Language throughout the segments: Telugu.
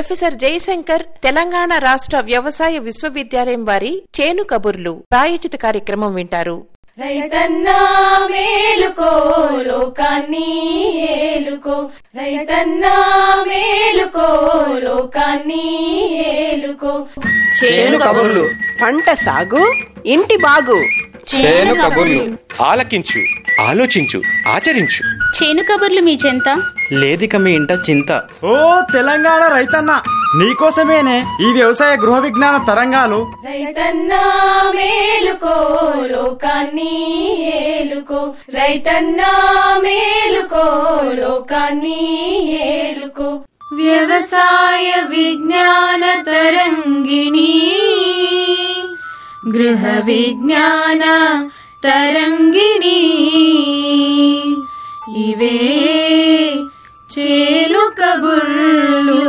ప్రొఫెసర్ జయశంకర్ తెలంగాణ రాష్ట్ర వ్యవసాయ విశ్వవిద్యాలయం వారి చేను కబుర్లు ప్రాయోజిత కార్యక్రమం వింటారు రైతన్నా మేలుకో లోకాన్ని ఏలుకో రైతన్నా మేలుకో లోకాన్ని ఏలుకో చేను కబుర్లు పంట సాగు ఇంటి బాగు చేను కబుర్లు ఆలకించు ఆలోచించు ఆచరించు చేను కబుర్లు మీ చెంత లేదిక మీ ఇంట చింత ఓ తెలంగాణ రైతన్న నీకోసమేనే ఈ వ్యవసాయ గృహ విజ్ఞాన తరంగాలు రైతన్నా మేలుకో లోకాన్ని ఏలుకో రైతన్నా మేలుకో లోకాన్ని ఏలుకో వ్యవసాయ విజ్ఞాన తరంగిణి గృహ విజ్ఞాన తరంగిణి ఇవే చేలు కబుర్లు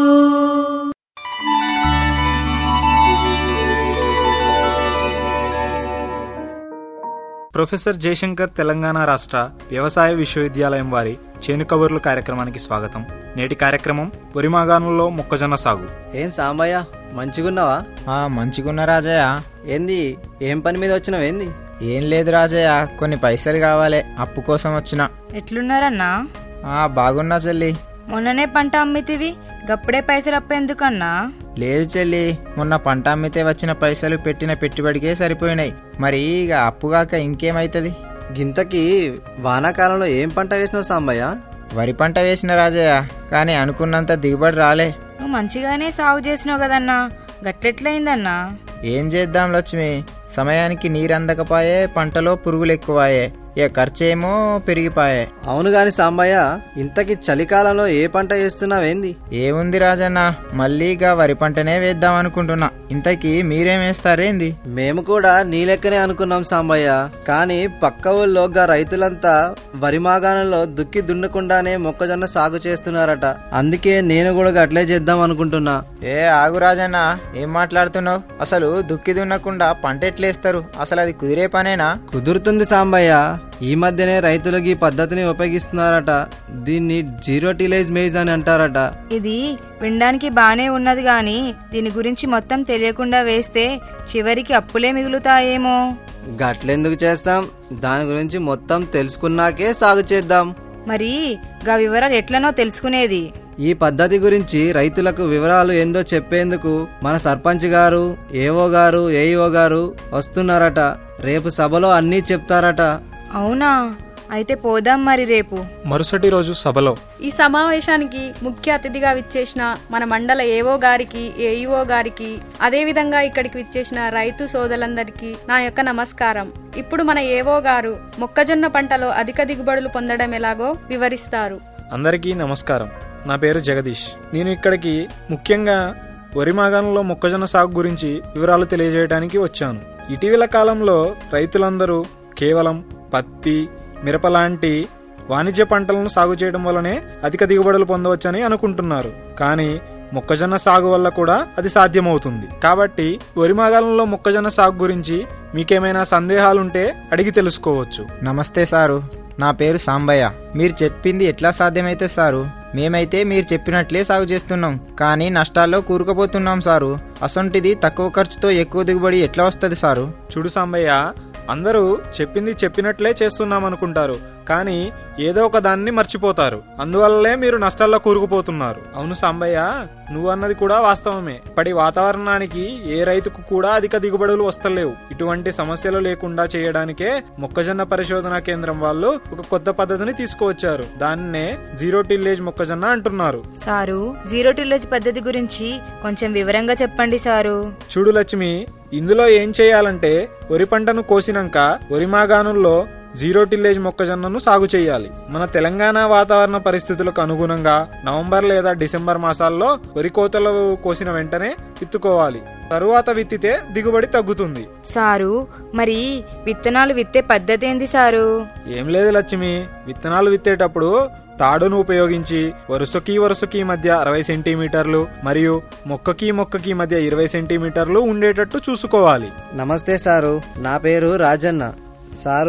ప్రొఫెసర్ జయశంకర్ తెలంగాణ రాష్ట్ర వ్యవసాయ విశ్వవిద్యాలయం వారి చేను కబుర్లు కార్యక్రమానికి స్వాగతం నేటి కార్యక్రమం పొరిమాగానుల్లో మొక్కజొన్న సాగు ఏం సాంబయ్య మంచిగున్నావా ఆ మంచిగున్న రాజయ్య ఏంది ఏం పని మీద వచ్చినావు ఏంది ఏం లేదు రాజయ్య కొన్ని పైసలు కావాలి అప్పు కోసం వచ్చిన ఎట్లున్నారన్నా ఆ బాగున్నా చెల్లి మొన్ననే పంట అమ్మితివి గప్పుడే పైసలు అప్పెందుకన్నా లేదు చెల్లి మొన్న పంట అమ్మితే వచ్చిన పైసలు పెట్టిన పెట్టుబడికే సరిపోయినాయి మరి ఇక అప్పుగాక ఇంకేమైతుంది గింతకి వానాకాలంలో ఏం పంట వేసినావు సాంబయ్య వరి పంట వేసిన రాజయ్య కానీ అనుకున్నంత దిగుబడి రాలే నువ్వు మంచిగానే సాగు చేసినావు కదన్నా గట్లెట్లయిందన్నా ఏం చేద్దాం లక్ష్మి సమయానికి నీరందకపాయే పంటలో పురుగులు ఎక్కువాయే ఇక ఖర్చేమో పెరిగిపాయే అవును గాని సాంబయ్య ఇంతకి చలికాలంలో ఏ పంట వేస్తున్నావేంది ఏముంది రాజన్న మళ్ళీగా వరి పంటనే వేద్దాం అనుకుంటున్నా ఇంతకీ మీరేం వేస్తారేంది మేము కూడా నీ లెక్కనే అనుకున్నాం సాంబయ్య కానీ పక్క ఊళ్ళో గా రైతులంతా వరి మాగాణంలో దుక్కి దున్నకుండానే మొక్కజొన్న సాగు చేస్తున్నారట అందుకే నేను కూడా అట్లే చేద్దాం అనుకుంటున్నా ఏ ఆగు రాజన్న ఏం మాట్లాడుతున్నావు అసలు దుక్కి దున్నకుండా పంట ఎట్లేస్తారు అసలు అది కుదిరే పనేనా కుదురుతుంది సాంబయ్య ఈ మధ్యనే రైతులకు ఈ పద్ధతిని ఉపయోగిస్తున్నారట దీన్ని జీరో టిలేజ్ మేజ్ అని అంటారట ఇది వినడానికి బానే ఉన్నది గాని దీని గురించి మొత్తం తెలియకుండా వేస్తే చివరికి అప్పులే మిగులుతాయేమో గట్లెందుకు చేస్తాం దాని గురించి మొత్తం తెలుసుకున్నాకే సాగు చేద్దాం మరి గా వివరాలు ఎట్లనో తెలుసుకునేది ఈ పద్ధతి గురించి రైతులకు వివరాలు ఏందో చెప్పేందుకు మన సర్పంచ్ గారు ఏఓ గారు ఏఈఓ గారు వస్తున్నారట రేపు సభలో అన్నీ చెప్తారట అవునా అయితే పోదాం మరి రేపు మరుసటి రోజు సభలో ఈ సమావేశానికి ముఖ్య అతిథిగా విచ్చేసిన మన మండల ఏవో గారికి ఏఈఓ గారికి అదేవిధంగా ఇక్కడికి విచ్చేసిన రైతు సోదరులందరికీ నా యొక్క నమస్కారం ఇప్పుడు మన ఏవో గారు మొక్కజొన్న పంటలో అధిక దిగుబడులు పొందడం ఎలాగో వివరిస్తారు అందరికీ నమస్కారం నా పేరు జగదీష్ నేను ఇక్కడికి ముఖ్యంగా వరి మాగాణంలో మొక్కజొన్న సాగు గురించి వివరాలు తెలియజేయడానికి వచ్చాను ఇటీవల కాలంలో రైతులందరూ కేవలం పత్తి మిరప లాంటి వాణిజ్య పంటలను సాగు చేయడం వల్లనే అధిక దిగుబడులు పొందవచ్చని అనుకుంటున్నారు కానీ మొక్కజొన్న సాగు వల్ల కూడా అది సాధ్యమవుతుంది కాబట్టి వరి మాగాలంలో మొక్కజొన్న సాగు గురించి మీకేమైనా సందేహాలుంటే అడిగి తెలుసుకోవచ్చు నమస్తే సారు నా పేరు సాంబయ్య మీరు చెప్పింది ఎట్లా సాధ్యమైతే సారు మేమైతే మీరు చెప్పినట్లే సాగు చేస్తున్నాం కానీ నష్టాల్లో కూరుకుపోతున్నాం సారు అసొంటిది తక్కువ ఖర్చుతో ఎక్కువ దిగుబడి ఎట్లా వస్తుంది సారు చూడు సాంబయ్య అందరూ చెప్పింది చెప్పినట్లే చేస్తున్నాం అనుకుంటారు కానీ ఏదో ఒక దాన్ని మర్చిపోతారు అందువల్లే మీరు నష్టాల్లో కూరుకుపోతున్నారు అవును సాంబయ్య నువ్వు అన్నది కూడా వాస్తవమే ఇప్పటి వాతావరణానికి ఏ రైతుకు కూడా అధిక దిగుబడులు వస్తలేవు ఇటువంటి సమస్యలు లేకుండా చేయడానికే మొక్కజొన్న పరిశోధన కేంద్రం వాళ్ళు ఒక కొత్త పద్ధతిని తీసుకువచ్చారు దాన్నే జీరో టిల్లేజ్ మొక్కజొన్న అంటున్నారు సారు జీరో టిల్లేజ్ పద్ధతి గురించి కొంచెం వివరంగా చెప్పండి సారు చూడు లక్ష్మి ఇందులో ఏం చేయాలంటే వరి పంటను కోసినాక వరి మాగాణుల్లో జీరో టిల్లేజ్ మొక్కజొన్నను సాగు చేయాలి మన తెలంగాణ వాతావరణ పరిస్థితులకు అనుగుణంగా నవంబర్ లేదా డిసెంబర్ మాసాల్లో వరి కోతలు కోసిన వెంటనే విత్తుకోవాలి తరువాత విత్తితే దిగుబడి తగ్గుతుంది సారు మరి విత్తనాలు విత్తే పద్ధతి ఏంది సారు ఏం లేదు లక్ష్మి విత్తనాలు విత్తేటప్పుడు తాడును ఉపయోగించి వరుసకి వరుసకి మధ్య అరవై సెంటీమీటర్లు మరియు మొక్కకి మొక్కకి మధ్య ఇరవై సెంటీమీటర్లు ఉండేటట్టు చూసుకోవాలి నమస్తే సారు నా పేరు రాజన్న సారు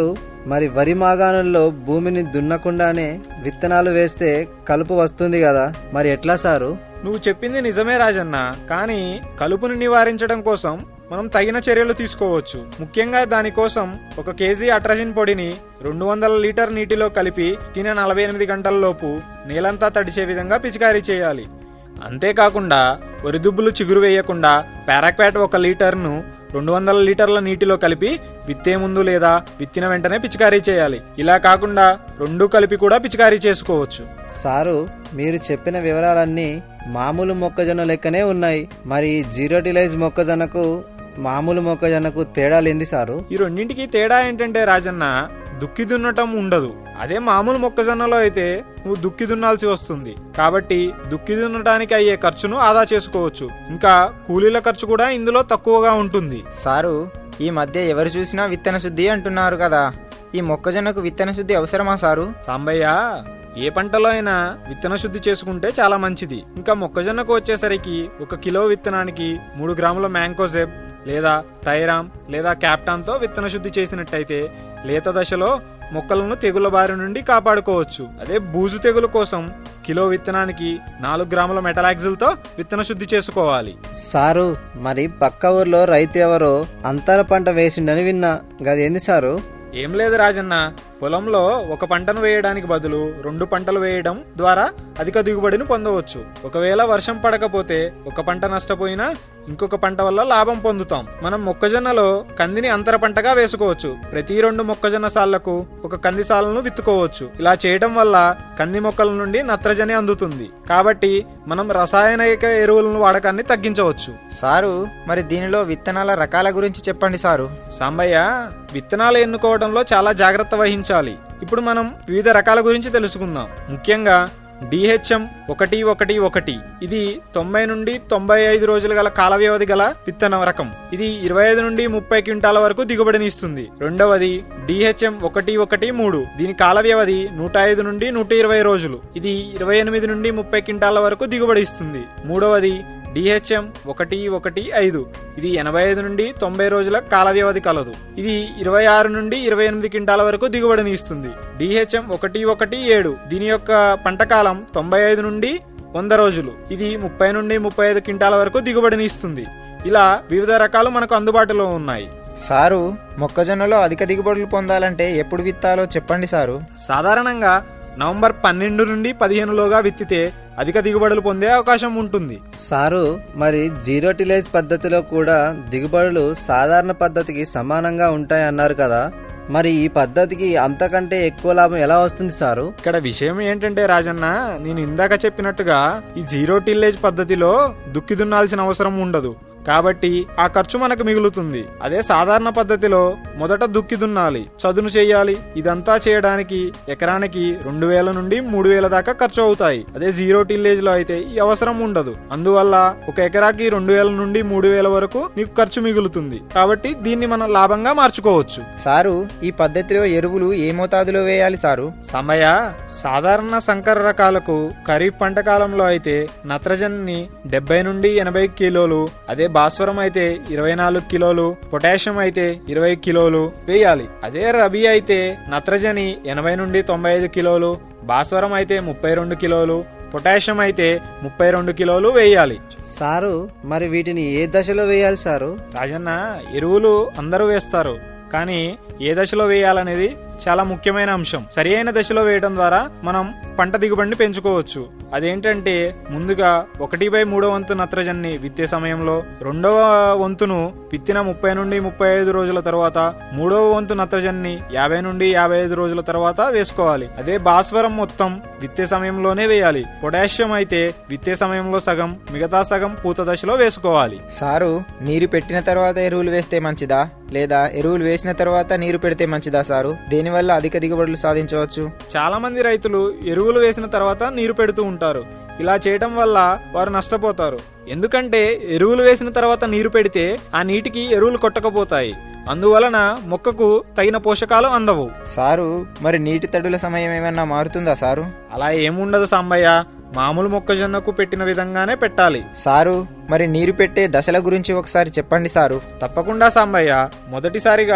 మరి వరి మాగాణంలో భూమిని దున్నకుండానే విత్తనాలు వేస్తే కలుపు వస్తుంది కదా మరి ఎట్లా సారు నువ్వు చెప్పింది నిజమే రాజన్న కానీ కలుపుని నివారించడం కోసం మనం తగిన చర్యలు తీసుకోవచ్చు ముఖ్యంగా దానికోసం ఒక కేజీ అట్రజిన్ పొడిని రెండు వందల లీటర్ నీటిలో కలిపి తిన నలభై ఎనిమిది గంటల లోపు నేలంతా తడిచే విధంగా పిచికారీ చేయాలి అంతేకాకుండా వరిదుబ్బులు చిగురు వేయకుండా పారాక్వాట్ ఒక లీటర్ను రెండు వందల లీటర్ల నీటిలో కలిపి విత్తే ముందు లేదా విత్తిన వెంటనే పిచికారీ చేయాలి ఇలా కాకుండా రెండు కలిపి కూడా పిచికారీ చేసుకోవచ్చు సారు మీరు చెప్పిన వివరాలన్నీ మామూలు మొక్కజొన్న లెక్కనే ఉన్నాయి మరి జీరోటిలైజ్ మొక్కజొన్నకు మామూలు మొక్కజొన్నకు తేడాలేంది సారు ఈ రెండింటికి తేడా ఏంటంటే రాజన్న దుక్కి దున్నటం ఉండదు అదే మామూలు మొక్కజొన్నలో అయితే నువ్వు దుక్కి దున్నాల్సి వస్తుంది కాబట్టి దుక్కి దున్నటానికి అయ్యే ఖర్చును ఆదా చేసుకోవచ్చు ఇంకా కూలీల ఖర్చు కూడా ఇందులో తక్కువగా ఉంటుంది సారు ఈ మధ్య ఎవరు చూసినా విత్తన శుద్ధి అంటున్నారు కదా ఈ మొక్కజొన్నకు విత్తన శుద్ధి అవసరమా సారు సాంబయ్య ఏ పంటలో అయినా విత్తన శుద్ధి చేసుకుంటే చాలా మంచిది ఇంకా మొక్కజొన్నకు వచ్చేసరికి ఒక కిలో విత్తనానికి మూడు గ్రాముల మ్యాంకోజెబ్ లేదా థైరామ్ లేదా క్యాప్టాన్తో విత్తన శుద్ధి చేసినట్టయితే లేత దశలో మొక్కలను తెగుల బారి నుండి కాపాడుకోవచ్చు అదే బూజు తెగులు కోసం కిలో విత్తనానికి నాలుగు గ్రాముల మెటలాక్సిల్తో విత్తన శుద్ధి చేసుకోవాలి సారు మరి పక్క ఊర్లో రైతు ఎవరో అంతర పంట వేసిండని విన్నా గదేంది సారు ఏం లేదు రాజన్న పొలంలో ఒక పంటను వేయడానికి బదులు రెండు పంటలు వేయడం ద్వారా అధిక దిగుబడిని పొందవచ్చు ఒకవేళ వర్షం పడకపోతే ఒక పంట నష్టపోయినా ఇంకొక పంట వల్ల లాభం పొందుతాం మనం మొక్కజొన్నలో కందిని అంతర పంటగా వేసుకోవచ్చు ప్రతి రెండు మొక్కజొన్న సాళ్లకు ఒక కంది సాలను విత్తుకోవచ్చు ఇలా చేయడం వల్ల కంది మొక్కల నుండి నత్రజని అందుతుంది కాబట్టి మనం రసాయనిక ఎరువులను వాడకాన్ని తగ్గించవచ్చు సారు మరి దీనిలో విత్తనాల రకాల గురించి చెప్పండి సారు సాంబయ్య విత్తనాలు ఎన్నుకోవడంలో చాలా జాగ్రత్త వహించాలి ఇప్పుడు మనం వివిధ రకాల గురించి తెలుసుకుందాం ముఖ్యంగా డిహెచ్ఎం ఒకటి ఒకటి ఒకటి ఇది తొంభై నుండి తొంభై ఐదు రోజులు గల కాల వ్యవధి గల విత్తన రకం ఇది ఇరవై ఐదు నుండి ముప్పై క్వింటాల వరకు దిగుబడిని ఇస్తుంది రెండవది డిహెచ్ఎం ఒకటి ఒకటి మూడు దీని కాల వ్యవధి నూట ఐదు నుండి నూట ఇరవై రోజులు ఇది ఇరవై ఎనిమిది నుండి ముప్పై క్వింటాల వరకు దిగుబడి ఇస్తుంది మూడవది డిహెచ్ఎం ఒకటి ఒకటి ఐదు ఇది ఎనభై ఐదు నుండి తొంభై రోజుల కాల వ్యవధి కలదు ఇది ఇరవై ఆరు నుండి ఇరవై ఎనిమిది క్వింటాల వరకు దిగుబడిని ఇస్తుంది డిహెచ్ఎం ఒకటి ఒకటి ఏడు దీని యొక్క పంట కాలం తొంభై ఐదు నుండి వంద రోజులు ఇది ముప్పై నుండి ముప్పై ఐదు క్వింటాల వరకు దిగుబడిని ఇస్తుంది ఇలా వివిధ రకాలు మనకు అందుబాటులో ఉన్నాయి సారు మొక్కజొన్నలో అధిక దిగుబడులు పొందాలంటే ఎప్పుడు విత్తాలో చెప్పండి సారు సాధారణంగా నవంబర్ పన్నెండు నుండి పదిహేనులోగా విత్తితే అధిక దిగుబడులు పొందే అవకాశం ఉంటుంది సారు మరి జీరోటిలైజ్ పద్ధతిలో కూడా దిగుబడులు సాధారణ పద్ధతికి సమానంగా ఉంటాయన్నారు కదా మరి ఈ పద్ధతికి అంతకంటే ఎక్కువ లాభం ఎలా వస్తుంది సారు ఇక్కడ విషయం ఏంటంటే రాజన్న నేను ఇందాక చెప్పినట్టుగా ఈ జీరో టిల్లేజ్ పద్ధతిలో దుక్కి దున్నాల్సిన అవసరం ఉండదు కాబట్టి ఆ ఖర్చు మనకు మిగులుతుంది అదే సాధారణ పద్ధతిలో మొదట దుక్కి దున్నాలి చదును చేయాలి ఇదంతా చేయడానికి ఎకరానికి రెండు వేల నుండి మూడు వేల దాకా ఖర్చు అవుతాయి అదే జీరో టిల్లేజ్ లో అయితే ఈ అవసరం ఉండదు అందువల్ల ఒక ఎకరాకి రెండు వేల నుండి మూడు వేల వరకు నీకు ఖర్చు మిగులుతుంది కాబట్టి దీన్ని మనం లాభంగా మార్చుకోవచ్చు సారు ఈ పద్ధతిలో ఎరువులు ఏ మోతాదులో వేయాలి సారు సమయ సాధారణ సంకర రకాలకు ఖరీఫ్ పంట కాలంలో అయితే నత్రజనిని డెబ్బై నుండి ఎనభై కిలోలు అదే భాస్వరం అయితే ఇరవై నాలుగు కిలోలు పొటాషియం అయితే ఇరవై కిలోలు వేయాలి అదే రబీ అయితే నత్రజని ఎనభై నుండి తొంభై ఐదు కిలోలు భాస్వరం అయితే ముప్పై రెండు కిలోలు పొటాషియం అయితే ముప్పై రెండు కిలోలు వేయాలి సారు మరి వీటిని ఏ దశలో వేయాలి సారు రాజన్న ఎరువులు అందరూ వేస్తారు కానీ ఏ దశలో వేయాలనేది చాలా ముఖ్యమైన అంశం సరి అయిన దశలో వేయడం ద్వారా మనం పంట దిగుబడిని పెంచుకోవచ్చు అదేంటంటే ముందుగా ఒకటి బై మూడో వంతు నత్రజన్ని విత్తే సమయంలో రెండవ వంతును విత్తిన ముప్పై నుండి ముప్పై ఐదు రోజుల తర్వాత మూడవ వంతు నత్రజన్ని యాభై నుండి యాభై ఐదు రోజుల తర్వాత వేసుకోవాలి అదే భాస్వరం మొత్తం విత్తే సమయంలోనే వేయాలి పొటాషియం అయితే విత్తే సమయంలో సగం మిగతా సగం పూత దశలో వేసుకోవాలి సారు నీరు పెట్టిన తర్వాత ఎరువులు వేస్తే మంచిదా లేదా ఎరువులు వేసిన తర్వాత నీరు పెడితే మంచిదా సారు దేనివల్ల అధిక దిగుబడులు సాధించవచ్చు చాలా మంది రైతులు ఎరువులు వేసిన తర్వాత నీరు పెడుతూ ఉంటారు ఇలా చేయటం వల్ల వారు నష్టపోతారు ఎందుకంటే ఎరువులు వేసిన తర్వాత నీరు పెడితే ఆ నీటికి ఎరువులు కొట్టకపోతాయి అందువలన మొక్కకు తగిన పోషకాలు అందవు సారు మరి నీటి తడుల సమయం ఏమన్నా మారుతుందా సారు అలా ఏముండదు సాంబయ్య మామూలు మొక్కజొన్నకు పెట్టిన విధంగానే పెట్టాలి సారు మరి నీరు పెట్టే దశల గురించి ఒకసారి చెప్పండి సారు తప్పకుండా సాంబయ్య మొదటిసారిగా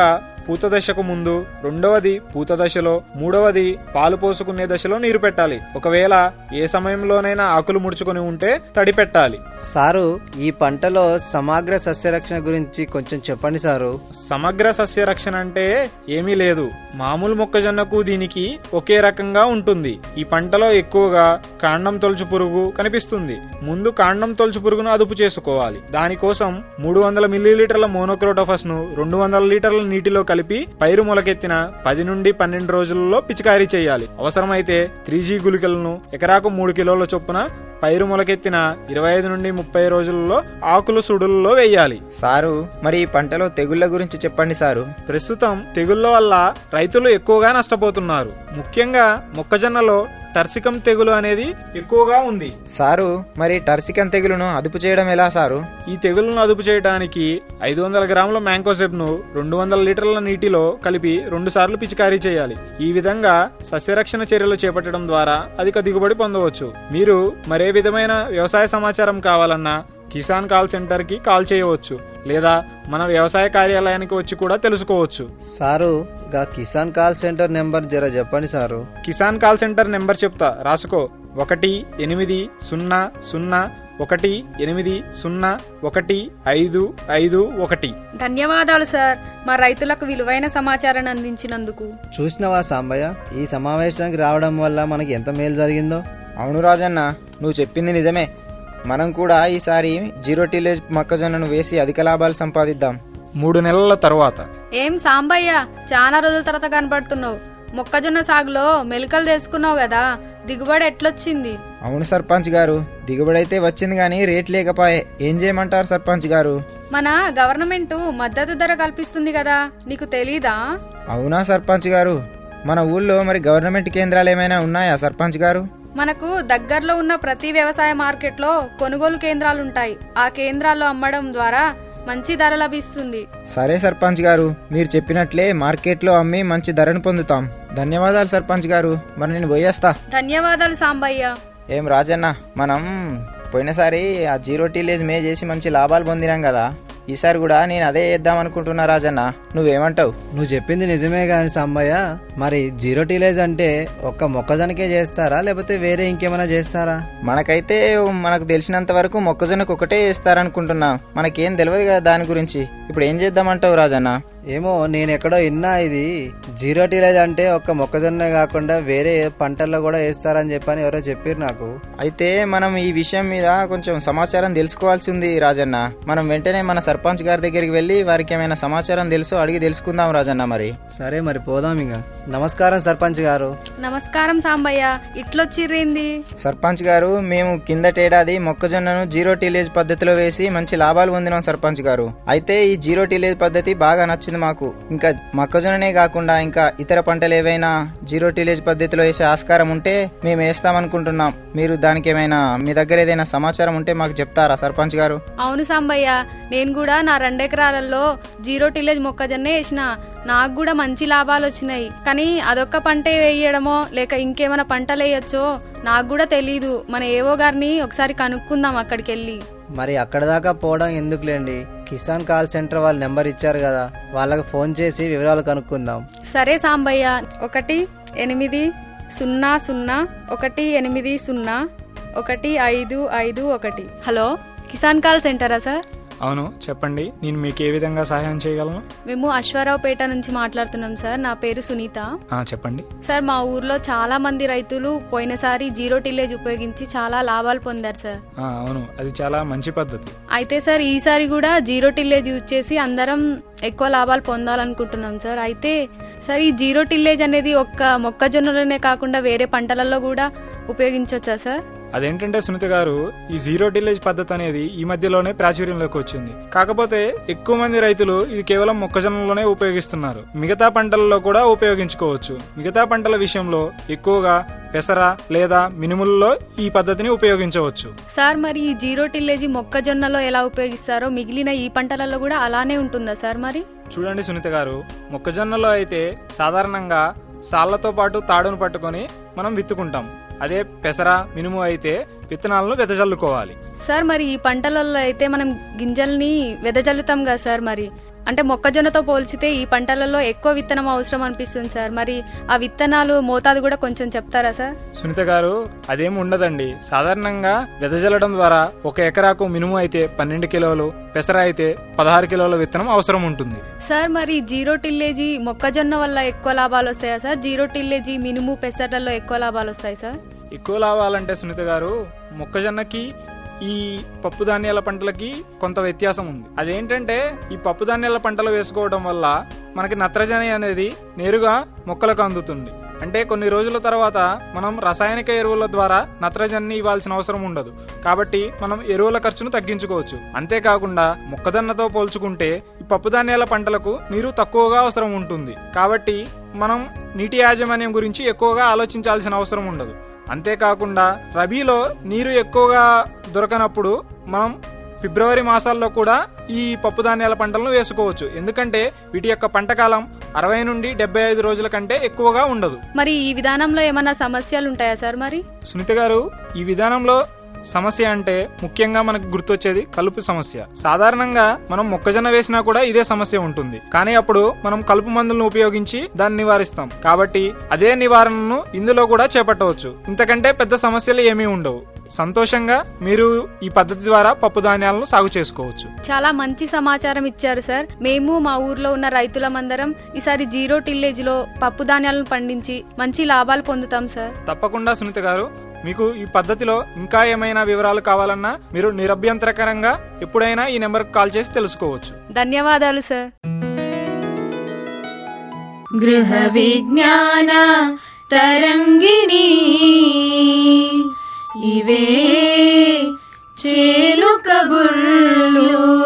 పూత దశకు ముందు రెండవది పూత దశలో మూడవది పాలు పోసుకునే దశలో నీరు పెట్టాలి ఒకవేళ ఏ సమయంలోనైనా ఆకులు ముడుచుకొని ఉంటే తడి పెట్టాలి సారు ఈ పంటలో సమగ్ర సస్యరక్షణ గురించి కొంచెం చెప్పండి సారు సమగ్ర సస్య రక్షణ అంటే ఏమీ లేదు మామూలు మొక్కజొన్నకు దీనికి ఒకే రకంగా ఉంటుంది ఈ పంటలో ఎక్కువగా కాండం తొలుచు పురుగు కనిపిస్తుంది ముందు కాండం తొలుచు పురుగును అదుపు చేసుకోవాలి దానికోసం మూడు వందల మిల్లీలీటర్ల మోనోక్రోటోఫస్ ను రెండు వందల లీటర్ల నీటిలో కలిపి పైరు మొలకెత్తిన పది నుండి పన్నెండు రోజులలో పిచికారీ చేయాలి అవసరమైతే త్రీ జీ గుళికలను ఎకరాకు మూడు కిలోల చొప్పున పైరు మొలకెత్తిన ఇరవై ఐదు నుండి ముప్పై రోజులలో ఆకులు సుడుల్లో వేయాలి సారు మరి ఈ పంటలో తెగుళ్ల గురించి చెప్పండి సారు ప్రస్తుతం తెగుళ్ల వల్ల రైతులు ఎక్కువగా నష్టపోతున్నారు ముఖ్యంగా మొక్కజొన్నలో టర్సికం తెగులు అనేది ఎక్కువగా ఉంది సారు మరి టర్సికన్ తెగులును అదుపు చేయడం ఎలా సారు ఈ తెగులను అదుపు చేయడానికి ఐదు వందల గ్రాముల మ్యాంకోసెప్ ను రెండు వందల లీటర్ల నీటిలో కలిపి రెండు సార్లు పిచికారీ చేయాలి ఈ విధంగా సస్యరక్షణ చర్యలు చేపట్టడం ద్వారా అధిక దిగుబడి పొందవచ్చు మీరు మరే విధమైన వ్యవసాయ సమాచారం కావాలన్నా కిసాన్ కాల్ సెంటర్ కి కాల్ చేయవచ్చు లేదా మన వ్యవసాయ కార్యాలయానికి వచ్చి కూడా తెలుసుకోవచ్చు సారు గా కిసాన్ కాల్ సెంటర్ నెంబర్ జర చెప్పండి sir Kisan call centre number చెప్తా రాసుకో ఒకటి ఎనిమిది సున్నా సున్నా ఒకటి ఎనిమిది సున్నా ఒకటి ఐదు ఐదు ఒకటి ధన్యవాదాలు సార్ మా రైతులకు విలువైన సమాచారాన్ని అందించినందుకు చూసినవా సాంబయ్య ఈ సమావేశానికి రావడం వల్ల మనకి ఎంత మేలు జరిగిందో అవును రాజన్న నువ్వు చెప్పింది నిజమే మనం కూడా ఈసారి జీరో టిలేజ్ మొక్కజొన్నను వేసి అధిక లాభాలు సంపాదిద్దాం మూడు నెలల తర్వాత ఏం సాంబయ్య చాలా రోజుల తర్వాత కనబడుతున్నావు మొక్కజొన్న సాగులో మెలికలు తెలుసుకున్నావు కదా దిగుబడి ఎట్లొచ్చింది అవును సర్పంచ్ గారు దిగుబడి అయితే వచ్చింది కానీ రేట్ లేకపాయే ఏం చేయమంటారు సర్పంచ్ గారు మన గవర్నమెంట్ మద్దతు ధర కల్పిస్తుంది కదా నీకు తెలీదా అవునా సర్పంచ్ గారు మన ఊళ్ళో మరి గవర్నమెంట్ కేంద్రాలు ఏమైనా ఉన్నాయా సర్పంచ్ గారు మనకు దగ్గరలో ఉన్న ప్రతి వ్యవసాయ మార్కెట్లో కొనుగోలు కేంద్రాలు ఉంటాయి ఆ కేంద్రాల్లో అమ్మడం ద్వారా మంచి ధర లభిస్తుంది సరే సర్పంచ్ గారు మీరు చెప్పినట్లే మార్కెట్లో అమ్మి మంచి ధరను పొందుతాం ధన్యవాదాలు సర్పంచ్ గారు మరి నేను పోయేస్తా ధన్యవాదాలు సాంబయ్య ఏం రాజన్న మనం పోయినసారి ఆ జీరో టీలేజ్ మే చేసి మంచి లాభాలు పొందినాం కదా ఈసారి కూడా నేను అదే చేద్దాం అనుకుంటున్నా రాజన్న నువ్వేమంటావు నువ్వు చెప్పింది నిజమే గాని సాంబయ్య మరి జీరో టీలేజ్ అంటే ఒక్క మొక్కజొన్నకే చేస్తారా లేకపోతే వేరే ఇంకేమైనా చేస్తారా మనకైతే మనకు తెలిసినంత వరకు మొక్కజొన్నకు ఒకటే వేస్తారనుకుంటున్నా మనకేం తెలియదు కదా దాని గురించి ఇప్పుడు ఏం చేద్దామంటావు రాజన్న ఏమో నేను ఎక్కడో విన్నా ఇది జీరో టీలేజ్ అంటే ఒక్క మొక్కజొన్న కాకుండా వేరే పంటల్లో కూడా వేస్తారని చెప్పని ఎవరో చెప్పారు నాకు అయితే మనం ఈ విషయం మీద కొంచెం సమాచారం తెలుసుకోవాల్సి ఉంది రాజన్న మనం వెంటనే మన సర్పంచ్ గారి దగ్గరికి వెళ్ళి వారికి ఏమైనా సమాచారం తెలుసో అడిగి తెలుసుకుందాం రాజన్న మరి సరే మరి పోదాం ఇంకా నమస్కారం సర్పంచ్ గారు నమస్కారం సాంబయ్య ఇట్లొచ్చిర్రేంది సర్పంచ్ గారు మేము కిందటేడాది మొక్కజొన్నను జీరో టీలేజ్ పద్ధతిలో వేసి మంచి లాభాలు పొందినాం సర్పంచ్ గారు అయితే ఈ జీరో టీలేజ్ పద్ధతి బాగా నచ్చింది మాకు ఇంకా మొక్కజొన్ననే కాకుండా ఇంకా ఇతర పంటలు ఏవైనా జీరో టీలేజ్ పద్ధతిలో వేసే ఆస్కారం ఉంటే మేము వేస్తామనుకుంటున్నాం మీరు దానికి ఏమైనా మీ దగ్గర ఏదైనా సమాచారం ఉంటే మాకు చెప్తారా సర్పంచ్ గారు అవును సాంబయ్య నేను కూడా నా రెండెకరాలలో జీరో టిలేజ్ మొక్కజొన్నే వేసిన నాకు కూడా మంచి లాభాలు వచ్చినాయి కానీ అదొక్క పంటే వేయడమో లేక ఇంకేమైనా పంటలు వేయచ్చో నాకు కూడా తెలీదు మన ఏవో గారిని ఒకసారి కనుక్కుందాం అక్కడికి వెళ్ళి మరి అక్కడ దాకా పోవడం ఎందుకులేండి కిసాన్ కాల్ సెంటర్ వాళ్ళ నెంబర్ ఇచ్చారు కదా వాళ్ళకి ఫోన్ చేసి వివరాలు కనుక్కుందాం సరే సాంబయ్య ఒకటి ఎనిమిది సున్నా సున్నా ఒకటి ఎనిమిది సున్నా ఒకటి ఐదు ఐదు ఒకటి హలో కిసాన్ కాల్ సెంటరా సార్ అవును చెప్పండి నేను మీకు ఏ విధంగా సహాయం చేయగలను మేము అశ్వారావుపేట నుంచి మాట్లాడుతున్నాం సార్ నా పేరు సునీత ఆ, చెప్పండి సార్ మా ఊర్లో చాలా మంది రైతులు పోయినసారి జీరో టిల్లేజ్ ఉపయోగించి చాలా లాభాలు పొందారు సార్ ఆ, అవును అది చాలా మంచి పద్ధతి అయితే సార్ ఈసారి కూడా జీరో టిల్లేజ్ యూజ్ చేసి అందరం ఎక్కువ లాభాలు పొందాలనుకుంటున్నాం సార్ అయితే సార్ ఈ జీరో టిల్లేజ్ అనేది ఒక్క మొక్కజొన్నలోనే కాకుండా వేరే పంటలలో కూడా ఉపయోగించవచ్చా సార్ అదేంటంటే సునీత గారు ఈ జీరో టిల్లేజ్ పద్ధతి అనేది ఈ మధ్యలోనే ప్రాచుర్యంలోకి వచ్చింది కాకపోతే ఎక్కువ మంది రైతులు ఇది కేవలం మొక్కజొన్నలోనే ఉపయోగిస్తున్నారు మిగతా పంటలలో కూడా ఉపయోగించుకోవచ్చు మిగతా పంటల విషయంలో ఎక్కువగా పెసర లేదా మినుములలో ఈ పద్ధతిని ఉపయోగించవచ్చు సార్ మరి ఈ జీరో టిల్లేజ్ మొక్కజొన్నలో ఎలా ఉపయోగిస్తారో మిగిలిన ఈ పంటలలో కూడా అలానే ఉంటుందా సార్ మరి చూడండి సునీత గారు మొక్కజొన్నలో అయితే సాధారణంగా సాళ్లతో పాటు తాడును పట్టుకొని మనం విత్తుకుంటాం అదే పెసర మినుము అయితే విత్తనాలను వెదజల్లుకోవాలి సార్ మరి ఈ పంటలలో అయితే మనం గింజల్ని వెదజల్లుతాం కదా సార్ మరి అంటే మొక్కజొన్నతో పోల్చితే ఈ పంటలలో ఎక్కువ విత్తనం అవసరం అనిపిస్తుంది సార్ మరి ఆ విత్తనాలు మోతాదు కూడా కొంచెం చెప్తారా సార్ సునీత గారు అదేం ఉండదండి సాధారణంగా వెదజల్లడం ద్వారా ఒక ఎకరాకు మినుము అయితే పన్నెండు కిలోలు పెసర అయితే పదహారు కిలోల విత్తనం అవసరం ఉంటుంది సార్ మరి జీరో టిల్లేజీ మొక్కజొన్న వల్ల ఎక్కువ లాభాలు వస్తాయా సార్ జీరో టిల్లేజీ మినుము పెసర్లలో ఎక్కువ లాభాలు వస్తాయి సార్ ఎక్కువ లాభాలంటే సునీత గారు మొక్కజొన్నకి ఈ పప్పు ధాన్యాల పంటలకి కొంత వ్యత్యాసం ఉంది అదేంటంటే ఈ పప్పు ధాన్యాల పంటలు వేసుకోవడం వల్ల మనకి నత్రజని అనేది నేరుగా మొక్కలకు అందుతుంది అంటే కొన్ని రోజుల తర్వాత మనం రసాయనిక ఎరువుల ద్వారా నత్రజనిని ఇవ్వాల్సిన అవసరం ఉండదు కాబట్టి మనం ఎరువుల ఖర్చును తగ్గించుకోవచ్చు అంతేకాకుండా మొక్కజొన్నతో పోల్చుకుంటే ఈ పప్పు ధాన్యాల పంటలకు నీరు తక్కువగా అవసరం ఉంటుంది కాబట్టి మనం నీటి యాజమాన్యం గురించి ఎక్కువగా ఆలోచించాల్సిన అవసరం ఉండదు అంతేకాకుండా రబీలో నీరు ఎక్కువగా దొరకనప్పుడు మనం ఫిబ్రవరి మాసాల్లో కూడా ఈ పప్పు ధాన్యాల పంటలను వేసుకోవచ్చు ఎందుకంటే వీటి యొక్క పంట కాలం అరవై నుండి డెబ్బై ఐదు రోజుల కంటే ఎక్కువగా ఉండదు మరి ఈ విధానంలో ఏమన్నా సమస్యలు ఉంటాయా సార్ మరి సునీత గారు ఈ విధానంలో సమస్య అంటే ముఖ్యంగా మనకు గుర్తొచ్చేది కలుపు సమస్య సాధారణంగా మనం మొక్కజొన్న వేసినా కూడా ఇదే సమస్య ఉంటుంది కానీ అప్పుడు మనం కలుపు మందులను ఉపయోగించి దాన్ని నివారిస్తాం కాబట్టి అదే నివారణను ఇందులో కూడా చేపట్టవచ్చు ఇంతకంటే పెద్ద సమస్యలు ఏమీ ఉండవు సంతోషంగా మీరు ఈ పద్ధతి ద్వారా పప్పు ధాన్యాలను సాగు చేసుకోవచ్చు చాలా మంచి సమాచారం ఇచ్చారు సార్ మేము మా ఊర్లో ఉన్న రైతులమందరం ఈసారి జీరో టిల్లేజ్ లో పప్పు ధాన్యాలను పండించి మంచి లాభాలు పొందుతాం సార్ తప్పకుండా సునీత గారు మీకు ఈ పద్ధతిలో ఇంకా ఏమైనా వివరాలు కావాలన్నా మీరు నిరభ్యంతరకరంగా ఎప్పుడైనా ఈ నెంబర్కి కాల్ చేసి తెలుసుకోవచ్చు ధన్యవాదాలు సార్ గృహ విజ్ఞాన తరంగిణి ఇవే చేలు కబుర్లు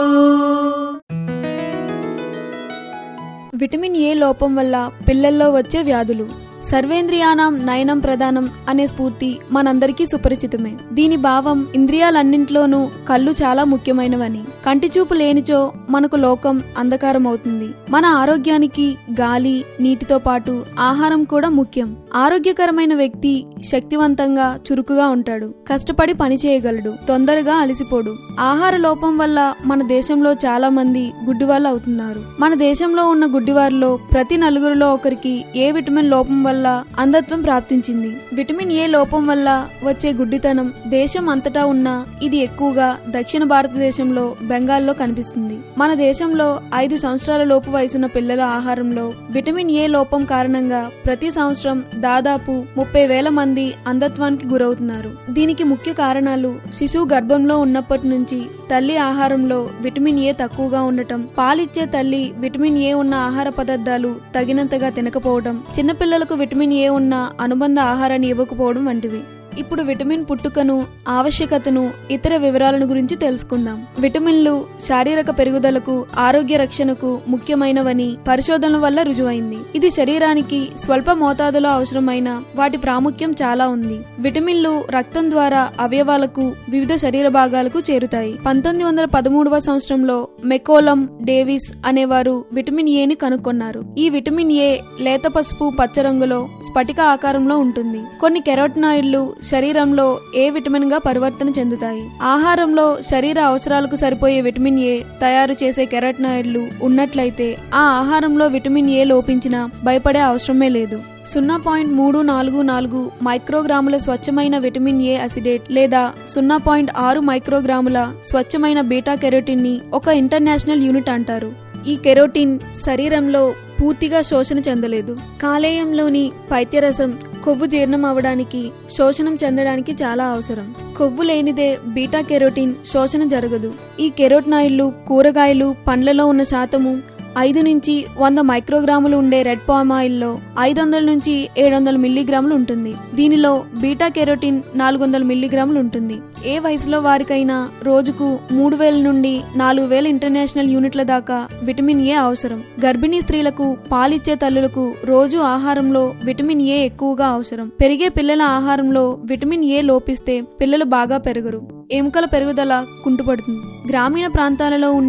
విటమిన్ ఏ లోపం వల్ల పిల్లల్లో వచ్చే వ్యాధులు సర్వేంద్రియానం నయనం ప్రధానం అనే స్ఫూర్తి మనందరికీ సుపరిచితమే దీని భావం ఇంద్రియాలన్నింట్లోనూ కళ్ళు చాలా ముఖ్యమైనవని కంటి చూపు లేనిచో మనకు లోకం అంధకారం అవుతుంది మన ఆరోగ్యానికి గాలి నీటితో పాటు ఆహారం కూడా ముఖ్యం ఆరోగ్యకరమైన వ్యక్తి శక్తివంతంగా చురుకుగా ఉంటాడు కష్టపడి పని చేయగలడు తొందరగా అలసిపోడు ఆహార లోపం వల్ల మన దేశంలో చాలా మంది గుడ్డివాళ్ళు అవుతున్నారు మన దేశంలో ఉన్న గుడ్డివారిలో ప్రతి నలుగురిలో ఒకరికి ఏ విటమిన్ లోపం వల్ల అంధత్వం ప్రాప్తించింది విటమిన్ ఏ లోపం వల్ల వచ్చే గుడ్డితనం దేశం అంతటా ఉన్న ఇది ఎక్కువగా దక్షిణ భారతదేశంలో బెంగాల్లో కనిపిస్తుంది మన దేశంలో ఐదు సంవత్సరాల లోపు వయసున్న పిల్లల ఆహారంలో విటమిన్ ఏ లోపం కారణంగా ప్రతి సంవత్సరం దాదాపు ముప్పై వేల మంది అంధత్వానికి గురవుతున్నారు దీనికి ముఖ్య కారణాలు శిశువు గర్భంలో ఉన్నప్పటి నుంచి తల్లి ఆహారంలో విటమిన్ ఏ తక్కువగా ఉండటం పాలిచ్చే తల్లి విటమిన్ ఏ ఉన్న ఆహార పదార్థాలు తగినంతగా తినకపోవడం చిన్నపిల్లలకు విటమిన్ ఏ ఉన్న అనుబంధ ఆహారాన్ని ఇవ్వకపోవడం వంటివి ఇప్పుడు విటమిన్ పుట్టుకను ఆవశ్యకతను ఇతర వివరాలను గురించి తెలుసుకుందాం విటమిన్లు శారీరక పెరుగుదలకు ఆరోగ్య రక్షణకు ముఖ్యమైనవని పరిశోధనల వల్ల రుజువైంది ఇది శరీరానికి స్వల్ప మోతాదులో అవసరమైన వాటి ప్రాముఖ్యం చాలా ఉంది విటమిన్లు రక్తం ద్వారా అవయవాలకు వివిధ శరీర భాగాలకు చేరుతాయి పంతొమ్మిది వందల పదమూడవ సంవత్సరంలో మెకోలం డేవిస్ అనేవారు విటమిన్ ఏని కనుగొన్నారు ఈ విటమిన్ ఏ లేత పసుపు పచ్చ రంగులో స్ఫటిక ఆకారంలో ఉంటుంది కొన్ని కెరోటినాయిడ్లు శరీరంలో ఏ విటమిన్ గా పరివర్తన చెందుతాయి ఆహారంలో శరీర అవసరాలకు సరిపోయే విటమిన్ ఏ తయారు చేసే కెరోటినాయిడ్లు ఉన్నట్లయితే ఆ ఆహారంలో విటమిన్ ఏ లోపించినా భయపడే అవసరమే లేదు సున్నా పాయింట్ మూడు నాలుగు నాలుగు మైక్రోగ్రాముల స్వచ్ఛమైన విటమిన్ ఏ అసిడేట్ లేదా సున్నా పాయింట్ ఆరు మైక్రోగ్రాముల స్వచ్ఛమైన బీటా కెరోటిన్ ని ఒక ఇంటర్నేషనల్ యూనిట్ అంటారు ఈ కెరోటిన్ శరీరంలో పూర్తిగా శోషణ చెందలేదు కాలేయంలోని పైత్యరసం కొవ్వు జీర్ణం అవడానికి శోషణం చెందడానికి చాలా అవసరం కొవ్వు లేనిదే బీటా కెరోటిన్ శోషణ జరగదు ఈ కెరోటినాయిడ్లు కూరగాయలు పండ్లలో ఉన్న శాతము ఐదు నుంచి వంద మైక్రోగ్రాములు ఉండే రెడ్ పామ్ ఆయిల్లో ఐదు వందల నుంచి ఏడు వందల మిల్లీగ్రాములు ఉంటుంది దీనిలో బీటా కెరోటిన్ నాలుగు వందల మిల్లీగ్రాములు ఉంటుంది ఏ వయసులో వారికైనా రోజుకు మూడు వేల నుండి నాలుగు వేల ఇంటర్నేషనల్ యూనిట్ల దాకా విటమిన్ ఏ అవసరం గర్భిణీ స్త్రీలకు పాలిచ్చే తల్లులకు రోజు ఆహారంలో విటమిన్ ఏ ఎక్కువగా అవసరం పెరిగే పిల్లల ఆహారంలో విటమిన్ ఏ లోపిస్తే పిల్లలు బాగా పెరగరు ఎముకల పెరుగుదల కుంటుపడుతుంది గ్రామీణ ప్రాంతాలలో ఉండే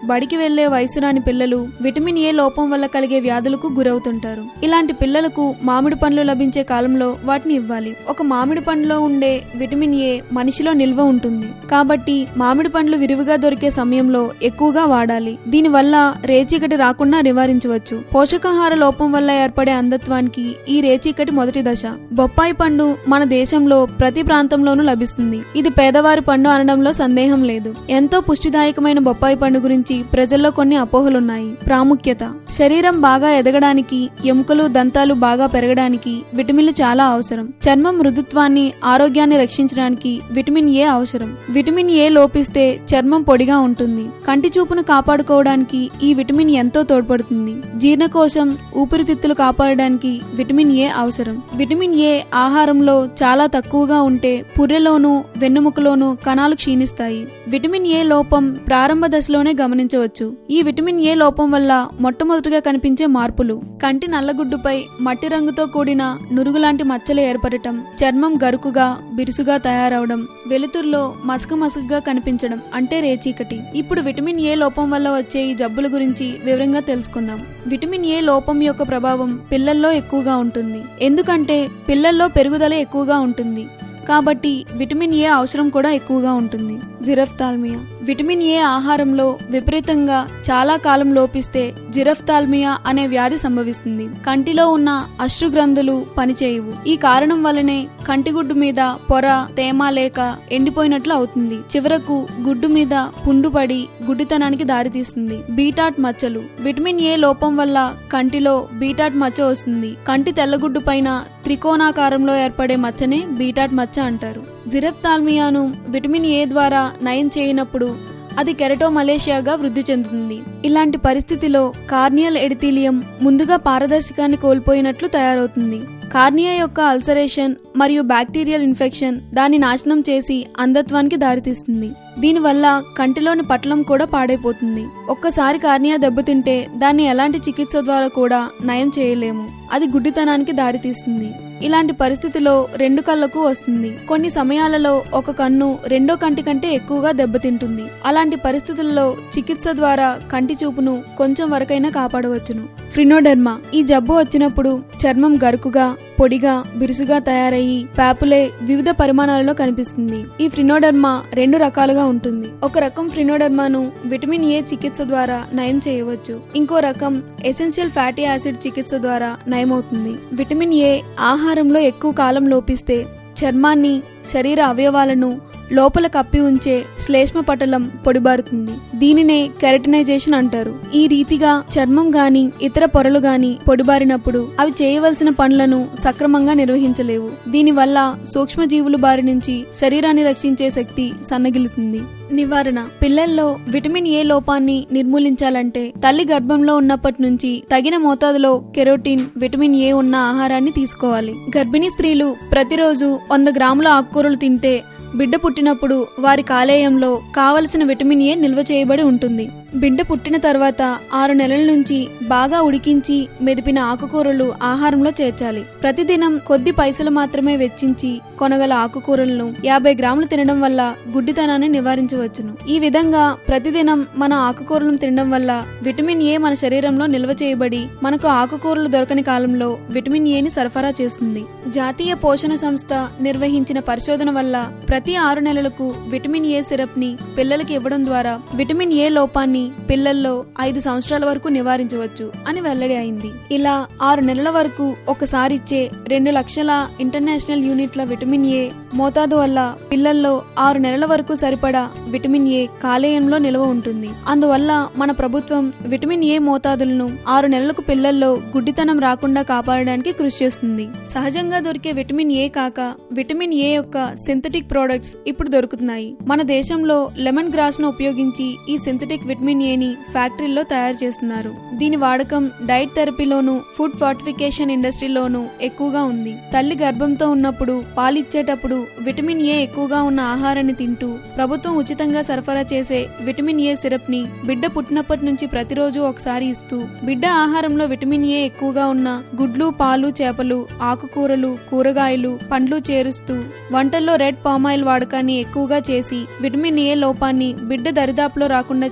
బడికి వెళ్లే వయసు రాని పిల్లలు విటమిన్ ఏ లోపం వల్ల కలిగే వ్యాధులకు గురవుతుంటారు ఇలాంటి పిల్లలకు మామిడి పండ్లు లభించే కాలంలో వాటిని ఇవ్వాలి ఒక మామిడి పండులో ఉండే విటమిన్ ఏ మనిషిలో నిల్వ ఉంటుంది కాబట్టి మామిడి పండ్లు విరివిగా దొరికే సమయంలో ఎక్కువగా వాడాలి దీనివల్ల రేచీకటి రాకుండా నివారించవచ్చు పోషకాహార లోపం వల్ల ఏర్పడే అంధత్వానికి ఈ రేచీకటి మొదటి దశ బొప్పాయి పండు మన దేశంలో ప్రతి ప్రాంతంలోనూ లభిస్తుంది ఇది పేదవారి పండు అనడంలో సందేహం లేదు ఎంతో పుష్టిదాయకమైన బొప్పాయి పండు గురించి ప్రజల్లో కొన్ని అపోహలున్నాయి ప్రాముఖ్యత శరీరం బాగా ఎదగడానికి ఎముకలు దంతాలు బాగా పెరగడానికి విటమిన్లు చాలా అవసరం చర్మం మృదుత్వాన్ని ఆరోగ్యాన్ని రక్షించడానికి విటమిన్ ఏ అవసరం విటమిన్ ఏ లోపిస్తే చర్మం పొడిగా ఉంటుంది కంటి చూపును కాపాడుకోవడానికి ఈ విటమిన్ ఎంతో తోడ్పడుతుంది జీర్ణకోశం ఊపిరితిత్తులు కాపాడడానికి విటమిన్ ఏ అవసరం విటమిన్ ఏ ఆహారంలో చాలా తక్కువగా ఉంటే పుర్రెలోనూ వెన్నుముకలోనూ కణాలు క్షీణిస్తాయి విటమిన్ ఏ లోపం ప్రారంభ దశలోనే గమనించవచ్చు ఈ విటమిన్ ఏ లోపం వల్ల మొట్టమొదటిగా కనిపించే మార్పులు కంటి నల్లగుడ్డుపై మట్టి రంగుతో కూడిన నురుగులాంటి మచ్చలు ఏర్పడటం చర్మం గరుకుగా బిరుసుగా తయారవడం వెలుతురులో మసక మసకగా కనిపించడం అంటే రేచీకటి ఇప్పుడు విటమిన్ ఏ లోపం వల్ల వచ్చే ఈ జబ్బుల గురించి వివరంగా తెలుసుకుందాం విటమిన్ ఏ లోపం యొక్క ప్రభావం పిల్లల్లో ఎక్కువగా ఉంటుంది ఎందుకంటే పిల్లల్లో పెరుగుదల ఎక్కువగా ఉంటుంది కాబట్టి విటమిన్ ఏ అవసరం కూడా ఎక్కువగా ఉంటుంది జిరఫ్తాల్మియా విటమిన్ ఏ ఆహారంలో విపరీతంగా చాలా కాలం లోపిస్తే జిరఫ్తాల్మియా అనే వ్యాధి సంభవిస్తుంది కంటిలో ఉన్న అశ్రుగ్రంథులు పనిచేయవు ఈ కారణం వల్లనే కంటిగుడ్డు మీద పొర తేమ లేక ఎండిపోయినట్లు అవుతుంది చివరకు గుడ్డు మీద పుండుపడి గుడ్డితనానికి దారితీస్తుంది బీటాట్ మచ్చలు విటమిన్ ఏ లోపం వల్ల కంటిలో బీటాట్ మచ్చ వస్తుంది కంటి తెల్లగుడ్డు పైన త్రికోణాకారంలో ఏర్పడే మచ్చనే బీటాట్ మచ్చ అంటారు జిరెప్తాల్మియాను విటమిన్ ఏ ద్వారా నయం చేయనప్పుడు అది కెరటో మలేషియాగా వృద్ధి చెందుతుంది ఇలాంటి పరిస్థితిలో కార్నియల్ ఎడిథీలియం ముందుగా పారదర్శకాన్ని కోల్పోయినట్లు తయారవుతుంది కార్నియా యొక్క అల్సరేషన్ మరియు బ్యాక్టీరియల్ ఇన్ఫెక్షన్ దాన్ని నాశనం చేసి అంధత్వానికి దారితీస్తుంది దీనివల్ల కంటిలోని పట్లం కూడా పాడైపోతుంది ఒక్కసారి కార్నియా దెబ్బతింటే దాన్ని ఎలాంటి చికిత్స ద్వారా కూడా నయం చేయలేము అది గుడ్డితనానికి దారితీస్తుంది ఇలాంటి పరిస్థితిలో రెండు కళ్ళకు వస్తుంది కొన్ని సమయాలలో ఒక కన్ను రెండో కంటి కంటే ఎక్కువగా దెబ్బతింటుంది అలాంటి పరిస్థితుల్లో చికిత్స ద్వారా కంటి చూపును కొంచెం వరకైనా కాపాడవచ్చును ఫ్రినోడెర్మా ఈ జబ్బు వచ్చినప్పుడు చర్మం గరుకుగా పొడిగా బిరుసుగా తయారయ్యి పాపులే వివిధ పరిమాణాలలో కనిపిస్తుంది ఈ ఫ్రినోడర్మా రెండు రకాలుగా ఉంటుంది ఒక రకం ఫ్రినోడర్మాను విటమిన్ ఏ చికిత్స ద్వారా నయం చేయవచ్చు ఇంకో రకం ఎసెన్షియల్ ఫ్యాటీ యాసిడ్ చికిత్స ద్వారా నయమవుతుంది విటమిన్ ఏ ఆహారంలో ఎక్కువ కాలం లోపిస్తే చర్మాన్ని శరీర అవయవాలను లోపల కప్పి ఉంచే శ్లేష్మ పటలం పొడిబారుతుంది దీనినే కెరటినైజేషన్ అంటారు ఈ రీతిగా చర్మం గాని ఇతర పొరలు గాని పొడిబారినప్పుడు అవి చేయవలసిన పనులను సక్రమంగా నిర్వహించలేవు దీనివల్ల సూక్ష్మజీవుల బారి నుంచి శరీరాన్ని రక్షించే శక్తి సన్నగిలుతుంది నివారణ పిల్లల్లో విటమిన్ ఏ లోపాన్ని నిర్మూలించాలంటే తల్లి గర్భంలో ఉన్నప్పటి నుంచి తగిన మోతాదులో కెరోటిన్ విటమిన్ ఏ ఉన్న ఆహారాన్ని తీసుకోవాలి గర్భిణీ స్త్రీలు ప్రతిరోజు వంద గ్రాముల ఆకుకూరలు తింటే బిడ్డ పుట్టినప్పుడు వారి కాలేయంలో కావలసిన విటమిన్ ఏ నిల్వ చేయబడి ఉంటుంది బిడ్డ పుట్టిన తర్వాత ఆరు నెలల నుంచి బాగా ఉడికించి మెదిపిన ఆకుకూరలు ఆహారంలో చేర్చాలి ప్రతిదినం కొద్ది పైసలు మాత్రమే వెచ్చించి కొనగల ఆకుకూరలను యాభై గ్రాములు తినడం వల్ల గుడ్డితనాన్ని నివారించవచ్చును ఈ విధంగా ప్రతిదినం మన ఆకుకూరలను తినడం వల్ల విటమిన్ ఏ మన శరీరంలో నిల్వ చేయబడి మనకు ఆకుకూరలు దొరకని కాలంలో విటమిన్ ఏని సరఫరా చేస్తుంది జాతీయ పోషణ సంస్థ నిర్వహించిన పరిశోధన వల్ల ప్రతి ఆరు నెలలకు విటమిన్ ఏ సిరప్ ని పిల్లలకి ఇవ్వడం ద్వారా విటమిన్ ఏ లోపాన్ని పిల్లల్లో ఐదు సంవత్సరాల వరకు నివారించవచ్చు అని వెల్లడి అయింది ఇలా ఆరు నెలల వరకు ఒకసారి ఇచ్చే రెండు లక్షల ఇంటర్నేషనల్ యూనిట్ల విటమిన్ ఏ మోతాదు వల్ల పిల్లల్లో ఆరు నెలల వరకు సరిపడా విటమిన్ ఏ కాలేయంలో నిల్వ ఉంటుంది అందువల్ల మన ప్రభుత్వం విటమిన్ ఏ మోతాదులను ఆరు నెలలకు పిల్లల్లో గుడ్డితనం రాకుండా కాపాడడానికి కృషి చేస్తుంది సహజంగా దొరికే విటమిన్ ఏ కాక విటమిన్ ఏ యొక్క సింథటిక్ ప్రోడక్ట్స్ ఇప్పుడు దొరుకుతున్నాయి మన దేశంలో లెమన్ గ్రాస్ ను ఉపయోగించి ఈ సింథటిక్ విటమిన్ ఏని ఫ్యాక్టరీల్లో తయారు చేస్తున్నారు దీని వాడకం డైట్ థెరపీలోను ఫుడ్ ఫార్టిఫికేషన్ ఇండస్ట్రీలోను ఎక్కువగా ఉంది తల్లి గర్భంతో ఉన్నప్పుడు పాలిచ్చేటప్పుడు విటమిన్ ఏ ఎక్కువగా ఉన్న ఆహారాన్ని తింటూ ప్రభుత్వం ఉచితంగా సరఫరా చేసే విటమిన్ ఏ సిరప్ ని బిడ్డ పుట్టినప్పటి నుంచి ప్రతిరోజు ఒకసారి ఇస్తూ బిడ్డ ఆహారంలో విటమిన్ ఏ ఎక్కువగా ఉన్న గుడ్లు పాలు చేపలు ఆకుకూరలు కూరగాయలు పండ్లు చేరుస్తూ వంటల్లో రెడ్ పామాయిల్ వాడకాన్ని ఎక్కువగా చేసి విటమిన్ ఏ లోపాన్ని బిడ్డ దరిదాపులో రాకుండా చేసి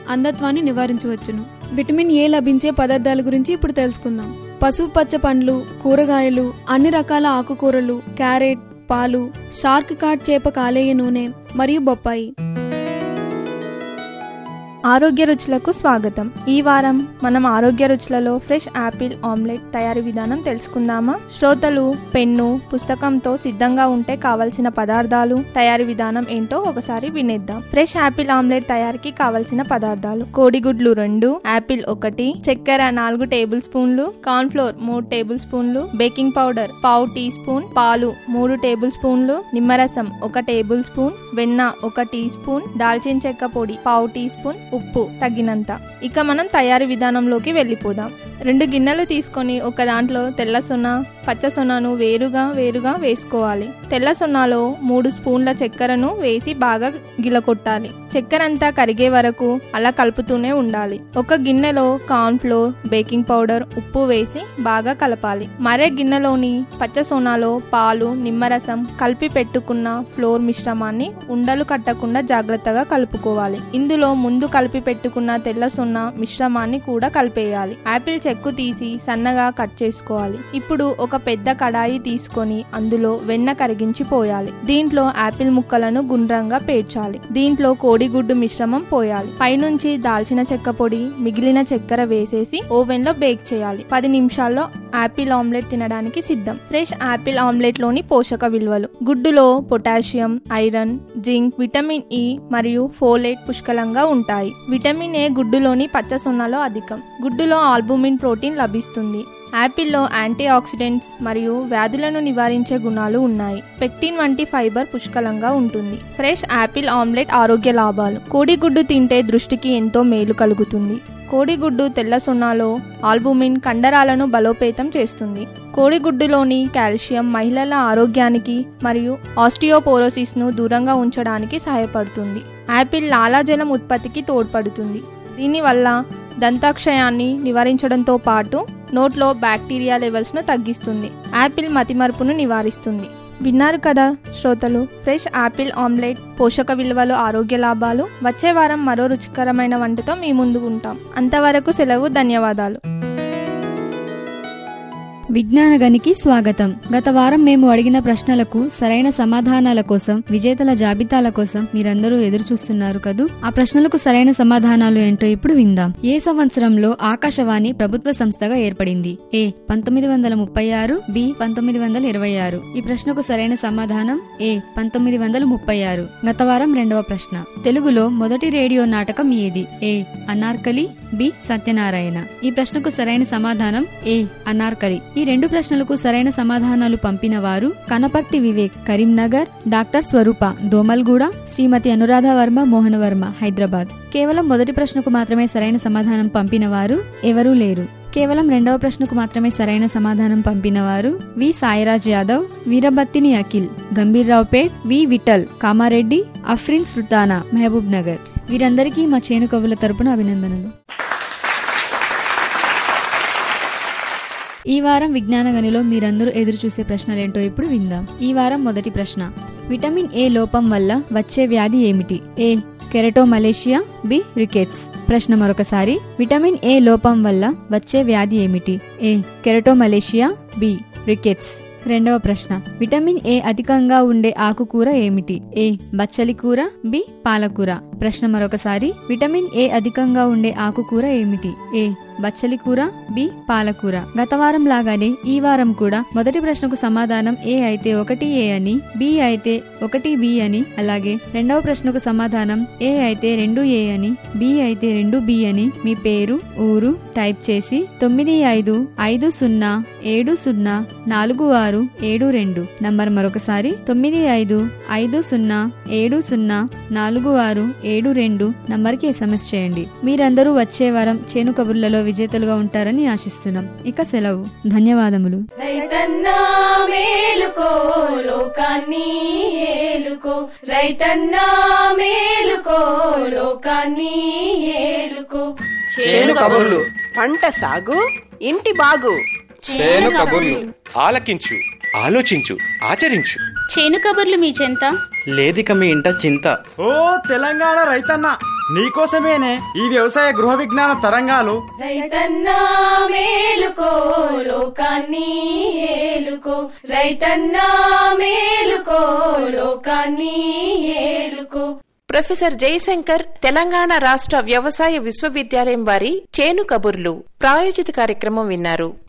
అంధత్వాన్ని నివారించవచ్చును విటమిన్ ఏ లభించే పదార్థాల గురించి ఇప్పుడు తెలుసుకుందాం పసుపు పచ్చ పండ్లు కూరగాయలు అన్ని రకాల ఆకుకూరలు క్యారెట్ పాలు షార్క్ కాట్ చేప కాలేయ నూనె మరియు బొప్పాయి ఆరోగ్య రుచులకు స్వాగతం ఈ వారం మనం ఆరోగ్య రుచులలో ఫ్రెష్ యాపిల్ ఆమ్లెట్ తయారీ విధానం తెలుసుకుందామా శ్రోతలు పెన్ను పుస్తకంతో సిద్ధంగా ఉంటే కావలసిన పదార్థాలు తయారీ విధానం ఏంటో ఒకసారి వినేద్దాం ఫ్రెష్ యాపిల్ ఆమ్లెట్ తయారీకి కావలసిన పదార్థాలు కోడిగుడ్లు రెండు యాపిల్ ఒకటి చక్కెర నాలుగు టేబుల్ స్పూన్లు కార్న్ ఫ్లోర్ మూడు టేబుల్ స్పూన్లు బేకింగ్ పౌడర్ పావు టీ స్పూన్ పాలు మూడు టేబుల్ స్పూన్లు నిమ్మరసం ఒక టేబుల్ స్పూన్ వెన్న ఒక టీ స్పూన్ దాల్చిన చెక్క పొడి పావు టీ స్పూన్ ఉప్పు తగినంత ఇక మనం తయారీ విధానంలోకి వెళ్ళిపోదాం రెండు గిన్నెలు తీసుకొని ఒక దాంట్లో తెల్ల సొన పచ్చ సొనను వేరుగా వేరుగా వేసుకోవాలి తెల్ల సొనాలో మూడు స్పూన్ల చక్కెరను వేసి బాగా గిలకొట్టాలి చక్కెర అంతా కరిగే వరకు అలా కలుపుతూనే ఉండాలి ఒక గిన్నెలో కార్న్ ఫ్లోర్ బేకింగ్ పౌడర్ ఉప్పు వేసి బాగా కలపాలి మరే గిన్నెలోని పచ్చ సోనాలో పాలు నిమ్మరసం కలిపి పెట్టుకున్న ఫ్లోర్ మిశ్రమాన్ని ఉండలు కట్టకుండా జాగ్రత్తగా కలుపుకోవాలి ఇందులో ముందు కలిపి పెట్టుకున్న తెల్ల సొన్న మిశ్రమాన్ని కూడా కలిపేయాలి యాపిల్ చెక్కు తీసి సన్నగా కట్ చేసుకోవాలి ఇప్పుడు ఒక పెద్ద కడాయి తీసుకొని అందులో వెన్న కరిగించి పోయాలి దీంట్లో యాపిల్ ముక్కలను గుండ్రంగా పేర్చాలి దీంట్లో కోడిగుడ్డు మిశ్రమం పోయాలి పైనుంచి దాల్చిన చెక్క పొడి మిగిలిన చక్కెర వేసేసి ఓవెన్ లో బేక్ చేయాలి పది నిమిషాల్లో యాపిల్ ఆమ్లెట్ తినడానికి సిద్ధం ఫ్రెష్ యాపిల్ ఆమ్లెట్ లోని పోషక విలువలు గుడ్డులో potassium iron zinc vitamin E మరియు ఫోలేట్ పుష్కలంగా ఉంటాయి విటమిన్ ఏ గుడ్డులోని పచ్చ సున్నలో అధికం గుడ్డులో ఆల్బుమిన్ ప్రోటీన్ లభిస్తుంది యాపిల్లో యాంటీ ఆక్సిడెంట్స్ మరియు వ్యాధులను నివారించే గుణాలు ఉన్నాయి పెక్టిన్ వంటి ఫైబర్ పుష్కలంగా ఉంటుంది ఫ్రెష్ యాపిల్ ఆమ్లెట్ ఆరోగ్య లాభాలు కోడిగుడ్డు తింటే దృష్టికి ఎంతో మేలు కలుగుతుంది కోడిగుడ్డు తెల్ల సున్నాలో ఆల్బుమిన్ కండరాలను బలోపేతం చేస్తుంది కోడిగుడ్డులోని కాల్షియం మహిళల ఆరోగ్యానికి మరియు ఆస్టియోపోరోసిస్ ను దూరంగా ఉంచడానికి సహాయపడుతుంది యాపిల్ లాలాజలం ఉత్పత్తికి తోడ్పడుతుంది దీనివల్ల దంతాక్షయాన్ని నివారించడంతో పాటు నోట్లో బ్యాక్టీరియా లెవెల్స్ను తగ్గిస్తుంది యాపిల్ మతిమరుపును నివారిస్తుంది విన్నారు కదా శ్రోతలు ఫ్రెష్ యాపిల్ ఆమ్లెట్ పోషక విలువలు ఆరోగ్య లాభాలు వచ్చే వారం మరో రుచికరమైన వంటతో మీ ముందు ఉంటాం అంతవరకు సెలవు ధన్యవాదాలు విజ్ఞాన గనికి స్వాగతం గత వారం మేము అడిగిన ప్రశ్నలకు సరైన సమాధానాల కోసం విజేతల జాబితాల కోసం మీరందరూ ఎదురు చూస్తున్నారు కదూ ఆ ప్రశ్నలకు సరైన సమాధానాలు ఏంటో ఇప్పుడు విందాం ఏ సంవత్సరంలో ఆకాశవాణి ప్రభుత్వ సంస్థగా ఏర్పడింది ఏ పంతొమ్మిది వందల ముప్పై ఆరు బి పంతొమ్మిది వందల ఇరవై ఆరు ఈ ప్రశ్నకు సరైన సమాధానం ఏ పంతొమ్మిది వందల ముప్పై ఆరు గత వారం రెండవ ప్రశ్న తెలుగులో మొదటి రేడియో నాటకం ఏది ఏ అనార్కలి బి సత్యనారాయణ ఈ ప్రశ్నకు సరైన సమాధానం ఏ అనార్కలి ఈ రెండు ప్రశ్నలకు సరైన సమాధానాలు పంపిన వారు కనపర్తి వివేక్ కరీంనగర్ డాక్టర్ స్వరూప దోమల్గూడ శ్రీమతి అనురాధ వర్మ మోహన వర్మ హైదరాబాద్ కేవలం మొదటి ప్రశ్నకు మాత్రమే సరైన సమాధానం పంపిన వారు ఎవరూ లేరు కేవలం రెండవ ప్రశ్నకు మాత్రమే సరైన సమాధానం పంపిన వారు వి సాయిరాజ్ యాదవ్ వీరబత్తిని అఖిల్ గంభీర్రావు పేట్ వి విఠల్ కామారెడ్డి అఫ్రిన్ సుల్తానా మహబూబ్ నగర్ వీరందరికీ మా చేను కవుల తరపున అభినందనలు ఈ వారం విజ్ఞాన గనిలో మీరందరూ ఎదురు చూసే ప్రశ్నలేంటో ఇప్పుడు విందాం ఈ వారం మొదటి ప్రశ్న విటమిన్ ఏ లోపం వల్ల వచ్చే వ్యాధి ఏమిటి A keratomalacia B rickets ప్రశ్న మరొకసారి విటమిన్ ఏ లోపం వల్ల వచ్చే వ్యాధి ఏమిటి A keratomalacia B rickets రెండవ ప్రశ్న విటమిన్ ఏ అధికంగా ఉండే ఆకుకూర ఏమిటి ఏ బచ్చలి కూర బి పాలకూర ప్రశ్న మరొకసారి విటమిన్ ఏ అధికంగా ఉండే ఆకుకూర ఏమిటి ఏ బచ్చలి కూర బి పాలకూర గత వారం లాగానే ఈ వారం కూడా మొదటి ప్రశ్నకు సమాధానం ఏ అయితే ఒకటి ఏ అని బి అయితే ఒకటి బి అని అలాగే రెండవ ప్రశ్నకు సమాధానం ఏ అయితే రెండు ఏ అని బి అయితే రెండు బి అని మీ పేరు ఊరు టైప్ చేసి తొమ్మిది ఐదు ఐదు సున్నా ఏడు సున్నా నాలుగు ఆరు ఏడు రెండు నంబర్ మరొకసారి తొమ్మిది ఐదు ఐదు సున్నా ఏడు సున్నా నాలుగు ఆరు ఏడు రెండు నంబర్కి ఎస్ఎంఎస్ చేయండి మీరందరూ వచ్చే వారం చేను కబుర్లలో విజేతలుగా ఉంటారని ఆశిస్తున్నాం ఇక సెలవు ధన్యవాదములు రైతన్నా మేలుకో లోకాన్ని ఏలుకో రైతన్నా మేలుకో లోకాన్ని ఏలుకో చేను కబుర్లు పంట సాగు ఇంటి బాగు చేను కబుర్లు ఆలకించు ఆలోచించు ఆచరించు చేను కబుర్లు మీ చెంత లేదిక మీ ఇంట చింత ఓ తెలంగాణ రైతన్న నీకోసమేనే ఈ వ్యవసాయ గృహ విజ్ఞాన తరంగాలు రైతన్నా మేలుకో లోకాన్ని ఏలుకో రైతన్నా మేలుకో లోకాన్ని ఏలుకో ప్రొఫెసర్ జయశంకర్ తెలంగాణ రాష్ట్ర వ్యవసాయ విశ్వవిద్యాలయం వారి చేను కబుర్లు ప్రాయోజిత కార్యక్రమం విన్నారు